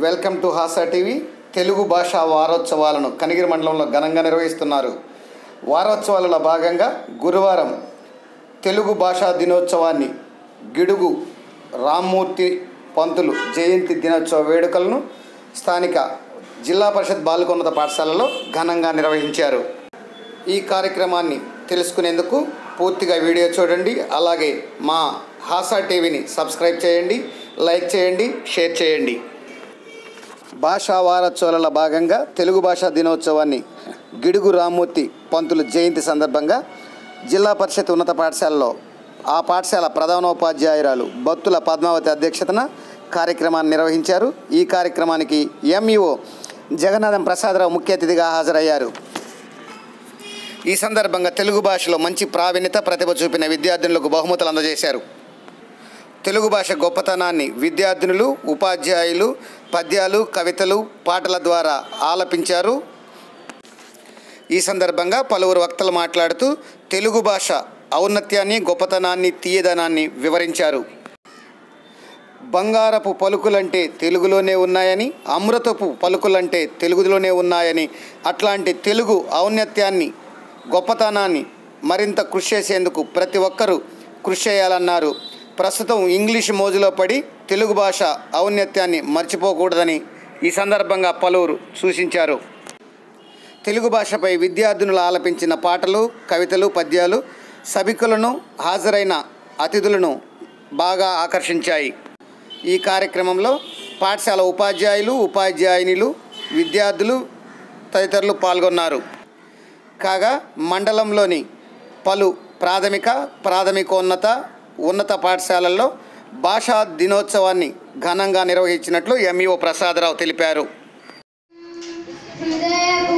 welcome to Hasa TV Telugu భాషా వారోత్సవాలను కనిగిరి మండలంలో ఘనంగా నిర్వహిస్తున్నారు వారోత్సవాలలో భాగంగా గురువారం తెలుగు భాషా దినోత్సవాన్ని గిడుగు రామ్మూర్తి పంతులు జయంతి దినోత్సవ వేడుకలను స్థానిక జిల్లా పరిషత్ బాలికోన్నత పాఠశాలలో ఘనంగా నిర్వహించారు ఈ కార్యక్రమాన్ని తెలుసుకునేందుకు పూర్తిగా వీడియో చూడండి అలాగే మా హాసా టీవీని సబ్స్క్రైబ్ చేయండి లైక్ చేయండి షేర్ చేయండి భాషా వారోత్సవాలలో భాగంగా తెలుగు భాషా దినోత్సవాన్ని గిడుగు రామ్మూర్తి పంతులు జయంతి సందర్భంగా జిల్లా పరిషత్ ఉన్నత పాఠశాలలో ఆ పాఠశాల ప్రధానోపాధ్యాయురాలు బత్తుల పద్మావతి అధ్యక్షతన కార్యక్రమాన్ని నిర్వహించారు ఈ కార్యక్రమానికి ఎంఈఓ జగన్నాథం ప్రసాదరావు ముఖ్య అతిథిగా హాజరయ్యారు ఈ సందర్భంగా తెలుగు భాషలో మంచి ప్రావీణ్యత ప్రతిభ చూపిన విద్యార్థినులకు బహుమతులు అందజేశారు తెలుగు భాష గొప్పతనాన్ని విద్యార్థినులు ఉపాధ్యాయులు పద్యాలు కవితలు పాటల ద్వారా ఆలపించారు ఈ సందర్భంగా పలువురు వక్తలు మాట్లాడుతూ తెలుగు భాష ఔన్నత్యాన్ని గొప్పతనాన్ని తీయదనాన్ని వివరించారు బంగారపు పలుకులంటే తెలుగులోనే ఉన్నాయని అమృతపు పలుకులంటే తెలుగులోనే ఉన్నాయని అట్లాంటి తెలుగు ఔన్నత్యాన్ని గొప్పతనాన్ని మరింత కృషి చేసేందుకు ప్రతి ఒక్కరూ కృషి చేయాలన్నారు ప్రస్తుతం ఇంగ్లీష్ మోజులో పడి తెలుగు భాష ఔన్నత్యాన్ని మర్చిపోకూడదని ఈ సందర్భంగా పలువురు సూచించారు తెలుగు భాషపై విద్యార్థినులు ఆలపించిన పాటలు కవితలు పద్యాలు సభికులను హాజరైన అతిథులను బాగా ఆకర్షించాయి ఈ కార్యక్రమంలో పాఠశాల ఉపాధ్యాయులు ఉపాధ్యాయునిలు విద్యార్థులు తదితరులు పాల్గొన్నారు కాగా మండలంలోని పలు ప్రాథమిక ప్రాథమికోన్నత ఉన్నత పాఠశాలల్లో భాషా దినోత్సవాన్ని ఘనంగా నిర్వహించినట్లు ఎంఈఓ ప్రసాదరావు తెలిపారు హృదయపు